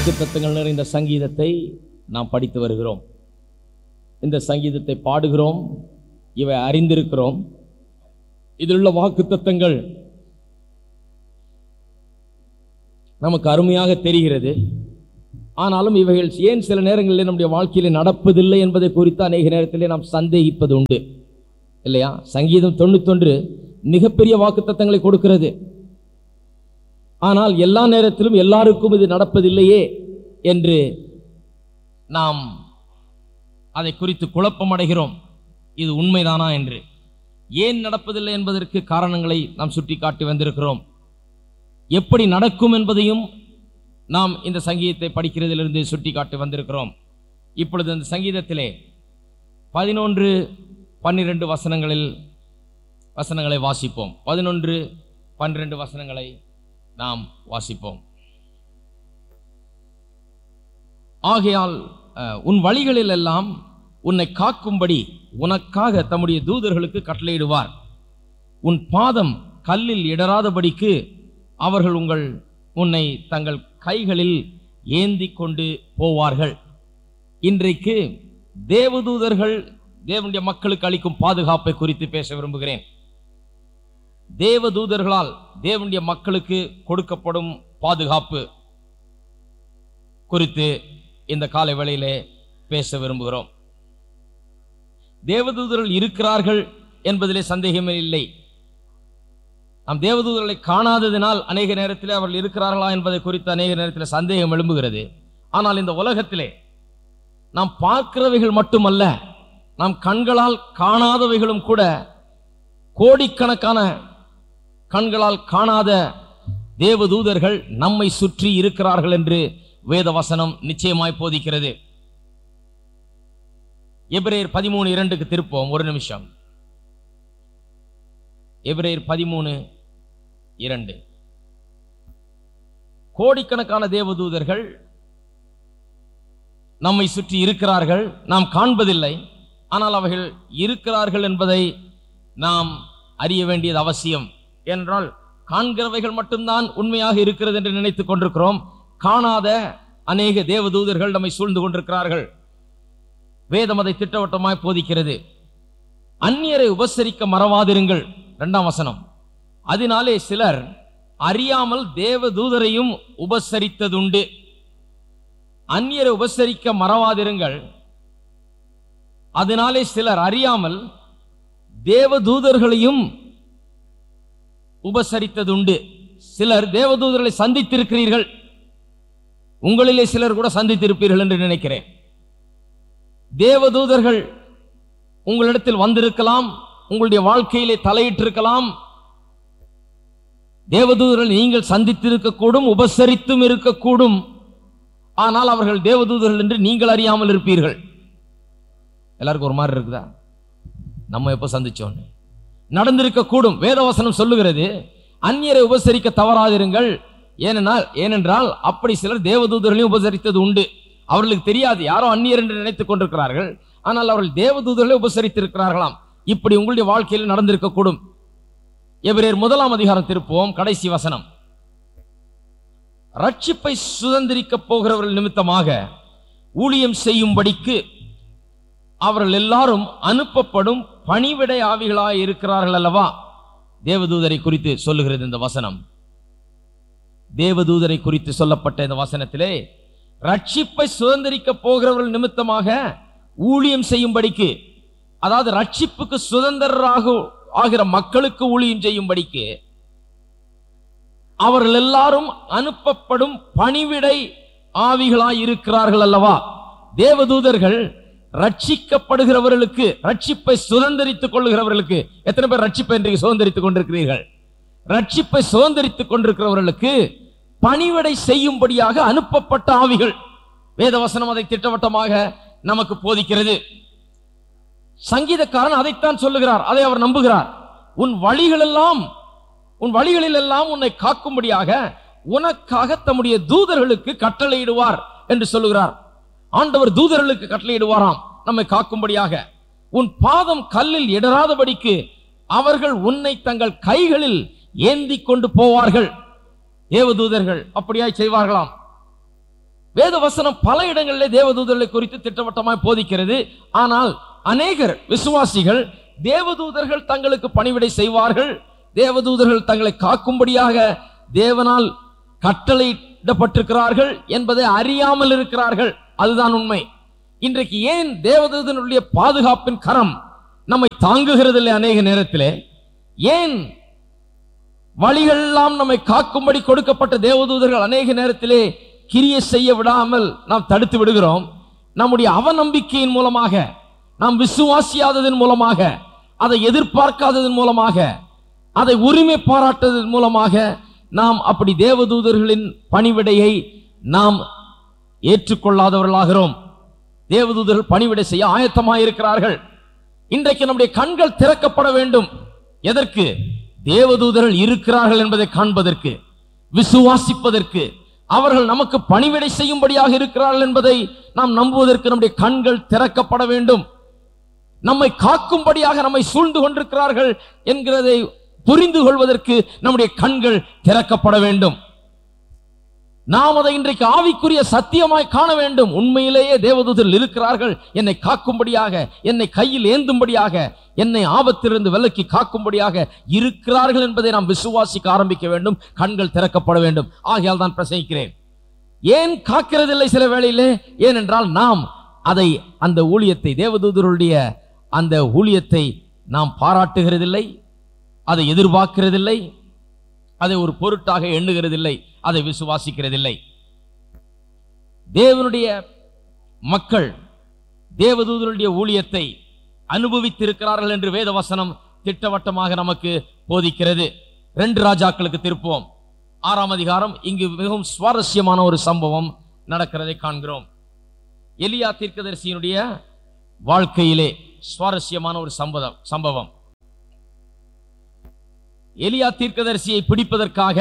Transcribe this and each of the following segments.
வாக்குத்தத்தங்கள் நிறைந்த சங்கீதத்தை நாம் படித்து வருகிறோம் இந்த சங்கீதத்தை பாடுகிறோம் இவை அறிந்திருக்கிறோம் இதில் உள்ள வாக்குத்தத்தங்கள் நமக்கு அருமையாக தெரிகிறது ஆனாலும் இவைகள் ஏன் சில நேரங்களில் நம்முடைய வாழ்க்கையில் நடப்பதில்லை என்பதை குறித்து அநேக நேரத்திலே நாம் சந்தேகிப்பது உண்டு இல்லையா சங்கீதம் தொண்ணூத்தொன்று மிகப்பெரிய வாக்குத்தத்தங்களை கொடுக்கிறது ஆனால் எல்லா நேரத்திலும் எல்லாருக்கும் இது நடப்பதில்லையே என்று நாம் அதை குறித்து குழப்பம் அடைகிறோம் இது உண்மைதானா என்று ஏன் நடப்பதில்லை என்பதற்கு காரணங்களை நாம் சுட்டிக்காட்டி வந்திருக்கிறோம் எப்படி நடக்கும் என்பதையும் நாம் இந்த சங்கீதத்தை படிக்கிறதிலிருந்து சுட்டிக்காட்டி வந்திருக்கிறோம் இப்பொழுது இந்த சங்கீதத்திலே பதினொன்று பன்னிரண்டு வசனங்களில் வசனங்களை வாசிப்போம் பதினொன்று பன்னிரண்டு வசனங்களை நாம் வாசிப்போம் ஆகையால் அஹ், உன் வழிகளில் எல்லாம் உன்னை காக்கும்படி உனக்காக தம்முடைய தூதர்களுக்கு கட்டளையிடுவார் உன் பாதம் கல்லில் இடராதபடிக்கு அவர்கள் உங்கள் உன்னை தங்கள் கைகளில் ஏந்தி கொண்டு போவார்கள் இன்றைக்கு தேவதூதர்கள் தேவனுடைய மக்களுக்கு அளிக்கும் பாதுகாப்பை குறித்து பேச விரும்புகிறேன் தேவதூதர்களால் தேவனுடைய மக்களுக்கு கொடுக்கப்படும் பாதுகாப்பு குறித்து இந்த காலை வேளையிலே பேச விரும்புகிறோம் தேவதூதர்கள் இருக்கிறார்கள் என்பதிலே சந்தேகமே இல்லை நாம் தேவதூதர்களை காணாததினால் அநேக நேரத்தில் அவர்கள் இருக்கிறார்களா என்பதை குறித்து அநேக நேரத்தில் சந்தேகம் எழும்புகிறது ஆனால் இந்த உலகத்திலே நாம் பார்க்கிறவைகள் மட்டுமல்ல நாம் கண்களால் காணாதவைகளும் கூட கோடிக்கணக்கான கண்களால் காணாத தேவதூதர்கள் நம்மை சுற்றி இருக்கிறார்கள் என்று வேத வசனம் நிச்சயமாய் போதிக்கிறது எபிரேயர் பதிமூணு இரண்டுக்கு திருப்போம் ஒரு நிமிஷம் எபிரேயர் பதிமூணு இரண்டு கோடிக்கணக்கான தேவதூதர்கள் நம்மை சுற்றி இருக்கிறார்கள் நாம் காண்பதில்லை ஆனால் அவைகள் இருக்கிறார்கள் என்பதை நாம் அறிய வேண்டியது அவசியம் என்றால் காண்கிறவைகள் மட்டும்தான் உண்மையாக இருக்கிறது என்று நினைத்துக் கொண்டிருக்கிறோம் காணாத அநேக தேவதூதர்கள் நம்மை சூழ்ந்து கொண்டிருக்கிறார்கள் வேதம் அதை திட்டவட்டமாய் போதிக்கிறது அந்நியரை உபசரிக்க மறவாதிருங்கள் இரண்டாம் வசனம் அதனாலே சிலர் அறியாமல் தேவதூதரையும் உபசரித்ததுண்டு அந்நியரை உபசரிக்க மறவாதிருங்கள் அதனாலே சிலர் அறியாமல் தேவதூதர்களையும் உபசரித்ததுண்டு சிலர் தேவதூதர்களை சந்தித்திருக்கிறீர்கள் உங்களிலே சிலர் கூட சந்தித்திருப்பீர்கள் என்று நினைக்கிறேன் தேவதூதர்கள் உங்களிடத்தில் வந்திருக்கலாம் உங்களுடைய வாழ்க்கையிலே தலையிட்டிருக்கலாம் தேவதூதர்கள் நீங்கள் சந்தித்திருக்கக்கூடும் உபசரித்தும் இருக்கக்கூடும் ஆனால் அவர்கள் தேவதூதர்கள் என்று நீங்கள் அறியாமல் இருப்பீர்கள் எல்லாருக்கும் ஒரு மாதிரி இருக்குதா நம்ம எப்போ சந்திச்சோன்னு நடந்திருக்க கூடும் வேதவசனம் சொல்லுகிறது அந்நியரை உபசரிக்க தவறாதிருங்கள் ஏனென்றால் ஏனென்றால் அப்படி சிலர் தேவதூதர்களையும் உபசரித்தது உண்டு அவர்களுக்கு தெரியாது யாரோ அந்நியர் என்று நினைத்துக் கொண்டிருக்கிறார்கள் ஆனால் அவர்கள் தேவதூதர்களை உபசரித்திருக்கிறார்களாம் இப்படி உங்களுடைய வாழ்க்கையில் நடந்திருக்க கூடும் எபிரேயர் முதலாம் அதிகாரம் திருப்புவோம் கடைசி வசனம் ரட்சிப்பை சுதந்திரிக்க போகிறவர்கள் நிமித்தமாக ஊழியம் செய்யும்படிக்கு அவர்கள் எல்லாரும் அனுப்பப்படும் பணிவிடை ஆவிகளாய் இருக்கிறார்கள் அல்லவா தேவதூதரை குறித்து சொல்லுகிறது இந்த வசனம் தேவதூதரை குறித்து சொல்லப்பட்ட இந்த வசனத்திலே ரட்சிப்பை சுதந்திரிக்க போகிறவர்கள் நிமித்தமாக ஊழியம் செய்யும்படிக்கு அதாவது ரட்சிப்புக்கு சுதந்திரராக ஆகிற மக்களுக்கு ஊழியம் செய்யும்படிக்கு அவர்கள் எல்லாரும் அனுப்பப்படும் பணிவிடை ஆவிகளாய் இருக்கிறார்கள் அல்லவா தேவதூதர்கள் ரட்சிக்கப்படுகிறவர்களுக்கு ரட்சிப்பை சுதந்திரித்துக் கொள்ளுகிறவர்களுக்கு எத்தனை பேர் ரட்சிப்பை இன்றைக்கு சுதந்திரித்துக் கொண்டிருக்கிறீர்கள் ரட்சிப்பை சுதந்திரித்துக் கொண்டிருக்கிறவர்களுக்கு பணிவிடை செய்யும்படியாக அனுப்பப்பட்ட ஆவிகள் வேதவசனம் அதை திட்டவட்டமாக நமக்கு போதிக்கிறது சங்கீதக்காரன் அதைத்தான் சொல்லுகிறார் அதை அவர் நம்புகிறார் உன் வழிகளெல்லாம் உன் வழிகளில் எல்லாம் உன்னை காக்கும்படியாக உனக்காக தம்முடைய தூதர்களுக்கு கட்டளையிடுவார் என்று சொல்லுகிறார் ஆண்டவர் தூதர்களுக்கு கட்டளையிடுவாராம் நம்மை காக்கும்படியாக உன் பாதம் கல்லில் இடராதபடிக்கு அவர்கள் உன்னை தங்கள் கைகளில் ஏந்தி கொண்டு போவார்கள் ஏவதூதர்கள் அப்படியாய் செய்வார்களாம் வேத வசனம் பல இடங்களிலே தேவதூதர்களை குறித்து திட்டவட்டமாய் போதிக்கிறது ஆனால் அநேகர் விசுவாசிகள் தேவதூதர்கள் தங்களுக்கு பணிவிடை செய்வார்கள் தேவதூதர்கள் தங்களை காக்கும்படியாக தேவனால் கட்டளையிடப்பட்டிருக்கிறார்கள் என்பதை அறியாமல் இருக்கிறார்கள் அதுதான் உண்மை இன்றைக்கு ஏன் தேவதூதனுடைய பாதுகாப்பின் கரம் நம்மை தாங்குகிறதில்லை அநேக நேரத்திலே ஏன் வழிகளெல்லாம் நம்மை காக்கும்படி கொடுக்கப்பட்ட தேவதூதர்கள் அநேக நேரத்திலே கிரியை செய்ய விடாமல் நாம் தடுத்து விடுகிறோம் நம்முடைய அவநம்பிக்கையின் மூலமாக நாம் விசுவாசியாததன் மூலமாக அதை எதிர்பார்க்காததன் மூலமாக அதை உரிமை பாராட்டதன் மூலமாக நாம் அப்படி தேவதூதர்களின் பணிவிடையை நாம் ஏற்றுக்கொள்ளாதவர்களாகிறோம் தேவதூதர்கள் பணிவிடை செய்ய ஆயத்தமாக இருக்கிறார்கள் இன்றைக்கு நம்முடைய கண்கள் திறக்கப்பட வேண்டும் எதற்கு தேவதூதர்கள் இருக்கிறார்கள் என்பதை காண்பதற்கு விசுவாசிப்பதற்கு அவர்கள் நமக்கு பணிவிடை செய்யும்படியாக இருக்கிறார்கள் என்பதை நாம் நம்புவதற்கு நம்முடைய கண்கள் திறக்கப்பட வேண்டும் நம்மை காக்கும்படியாக நம்மை சூழ்ந்து கொண்டிருக்கிறார்கள் என்கிறதை புரிந்து கொள்வதற்கு நம்முடைய கண்கள் திறக்கப்பட வேண்டும் நாம் அதை இன்றைக்கு ஆவிக்குரிய சத்தியமாய் காண வேண்டும் உண்மையிலேயே தேவதூதர்கள் இருக்கிறார்கள் என்னை காக்கும்படியாக என்னை கையில் ஏந்தும்படியாக என்னை ஆபத்திலிருந்து விலக்கி காக்கும்படியாக இருக்கிறார்கள் என்பதை நாம் விசுவாசிக்க ஆரம்பிக்க வேண்டும் கண்கள் திறக்கப்பட வேண்டும் ஆகையால் தான் பிரசங்கிக்கிறேன் ஏன் காக்கிறதில்லை சில வேளையிலே ஏனென்றால் நாம் அதை அந்த ஊழியத்தை தேவதூதருடைய அந்த ஊழியத்தை நாம் பாராட்டுகிறதில்லை அதை எதிர்பார்க்கிறதில்லை அதை ஒரு பொருட்டாக எண்ணுகிறதில்லை அதை விசுவாசிக்கிறதில்லை தேவனுடைய மக்கள் தேவதூதனுடைய ஊழியத்தை அனுபவித்திருக்கிறார்கள் என்று வேதவசனம் திட்டவட்டமாக நமக்கு போதிக்கிறது ரெண்டு ராஜாக்களுக்கு திருப்போம் ஆறாம் அதிகாரம் இங்கு மிகவும் சுவாரஸ்யமான ஒரு சம்பவம் நடக்கிறதை காண்கிறோம் எலியா தீர்க்கதரிசியினுடைய வாழ்க்கையிலே சுவாரஸ்யமான ஒரு சம்பவம் சம்பவம் எலியா தீர்க்கதரிசியை பிடிப்பதற்காக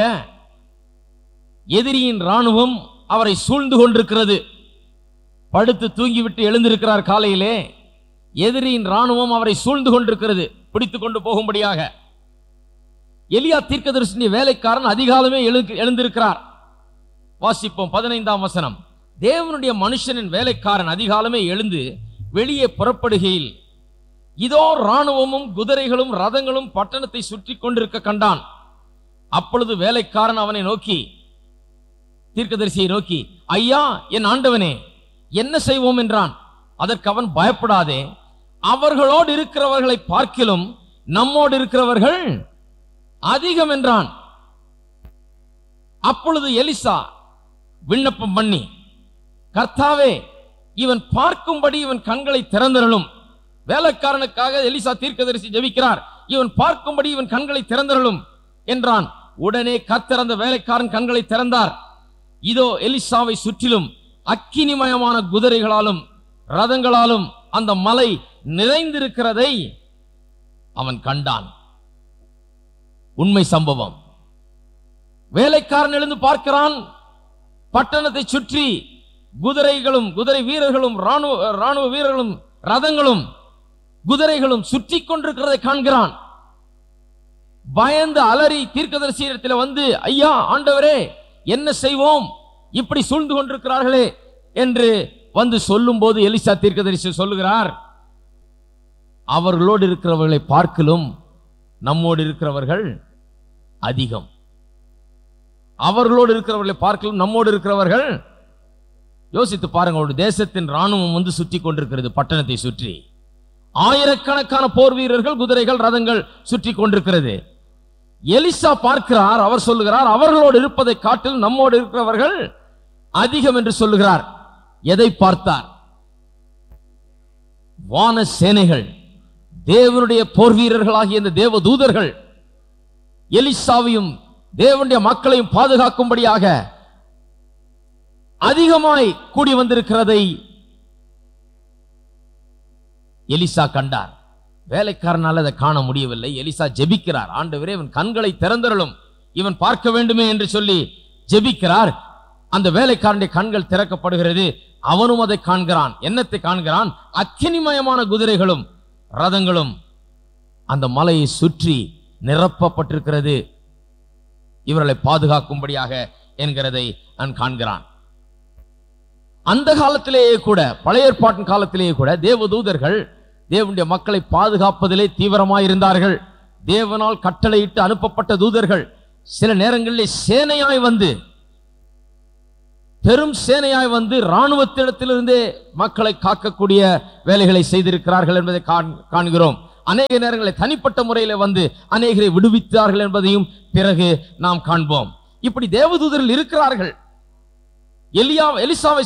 எதிரியின் ராணுவம் அவரை சூழ்ந்து கொண்டிருக்கிறது படுத்து தூங்கிவிட்டு எழுந்திருக்கிறார் காலையிலே எதிரியின் ராணுவம் அவரை சூழ்ந்து கொண்டிருக்கிறது பிடித்துக் கொண்டு போகும்படியாக எலியா தீர்க்கதரிசிய வேலைக்காரன் அதிகாலமே எழு எழுந்திருக்கிறார் வாசிப்போம் பதினைந்தாம் வசனம் தேவனுடைய மனுஷனின் வேலைக்காரன் அதிகாலமே எழுந்து வெளியே புறப்படுகையில் இதோ ராணுவமும் குதிரைகளும் ரதங்களும் பட்டணத்தை சுற்றி கொண்டிருக்க கண்டான் அப்பொழுது வேலைக்காரன் அவனை நோக்கி தீர்க்கதரிசியை நோக்கி ஐயா என் ஆண்டவனே என்ன செய்வோம் என்றான் அதற்கு அவன் பயப்படாதே அவர்களோடு இருக்கிறவர்களை பார்க்கிலும் நம்மோடு இருக்கிறவர்கள் அதிகம் என்றான் அப்பொழுது எலிசா விண்ணப்பம் பண்ணி கர்த்தாவே இவன் பார்க்கும்படி இவன் கண்களை திறந்தரலும் வேலைக்காரனுக்காக எலிசா தீர்க்கதரிசி ஜெபிக்கிறார் இவன் பார்க்கும்படி இவன் கண்களை திறந்தரலும் என்றான் உடனே கர்த்தர் அந்த வேலைக்காரன் கண்களை திறந்தார் இதோ எலிசாவை சுற்றிலும் அக்கினிமயமான குதிரைகளாலும் ரதங்களாலும் அந்த மலை நிறைந்திருக்கிறதை அவன் கண்டான் உண்மை சம்பவம் வேலைக்காரன் எழுந்து பார்க்கிறான் பட்டணத்தை சுற்றி குதிரைகளும் குதிரை வீரர்களும் ராணுவ ராணுவ வீரர்களும் ரதங்களும் குதிரைகளும் சுற்றி கொண்டிருக்கிறதை காண்கிறான் பயந்து அலறி தீர்க்கதரிசியிடத்தில் வந்து ஐயா ஆண்டவரே என்ன செய்வோம் இப்படி சூழ்ந்து கொண்டிருக்கிறார்களே என்று வந்து சொல்லும் போது எலிசா தீர்க்கதரிசி சொல்லுகிறார் அவர்களோடு இருக்கிறவர்களை பார்க்கலும் நம்மோடு இருக்கிறவர்கள் அதிகம் அவர்களோடு இருக்கிறவர்களை பார்க்கலும் நம்மோடு இருக்கிறவர்கள் யோசித்து பாருங்க ஒரு தேசத்தின் ராணுவம் வந்து சுற்றி கொண்டிருக்கிறது பட்டணத்தை சுற்றி ஆயிரக்கணக்கான போர் வீரர்கள் குதிரைகள் ரதங்கள் சுற்றி கொண்டிருக்கிறது எலிசா பார்க்கிறார் அவர் சொல்லுகிறார் அவர்களோடு இருப்பதை காட்டில் நம்மோடு இருக்கிறவர்கள் அதிகம் என்று சொல்லுகிறார் எதை பார்த்தார் வான சேனைகள் தேவனுடைய போர் வீரர்களாகிய இந்த தேவ தூதர்கள் எலிசாவையும் தேவனுடைய மக்களையும் பாதுகாக்கும்படியாக அதிகமாய் கூடி வந்திருக்கிறதை எலிசா கண்டார் வேலைக்காரனால் அதை காண முடியவில்லை எலிசா ஜெபிக்கிறார் ஆண்டவரே இவன் கண்களை திறந்தருளும் இவன் பார்க்க வேண்டுமே என்று சொல்லி ஜெபிக்கிறார் அந்த வேலைக்காரனுடைய கண்கள் திறக்கப்படுகிறது அவனும் அதை காண்கிறான் என்னத்தை காண்கிறான் அக்கினிமயமான குதிரைகளும் ரதங்களும் அந்த மலையை சுற்றி நிரப்பப்பட்டிருக்கிறது இவர்களை பாதுகாக்கும்படியாக என்கிறதை நான் காண்கிறான் அந்த காலத்திலேயே கூட பழைய ஏற்பாட்டின் காலத்திலேயே கூட தேவதூதர்கள் தேவனுடைய மக்களை பாதுகாப்பதிலே தீவிரமாய் இருந்தார்கள் தேவனால் கட்டளையிட்டு அனுப்பப்பட்ட தூதர்கள் சில நேரங்களில் சேனையாய் வந்து பெரும் சேனையாய் வந்து இராணுவத்திடத்திலிருந்தே மக்களை காக்கக்கூடிய வேலைகளை செய்திருக்கிறார்கள் என்பதை காண்- காண்கிறோம் அநேக நேரங்களில் தனிப்பட்ட முறையில் வந்து அநேகரை விடுவித்தார்கள் என்பதையும் பிறகு நாம் காண்போம் இப்படி தேவதூதர்கள் இருக்கிறார்கள் எலியா எலிசாவை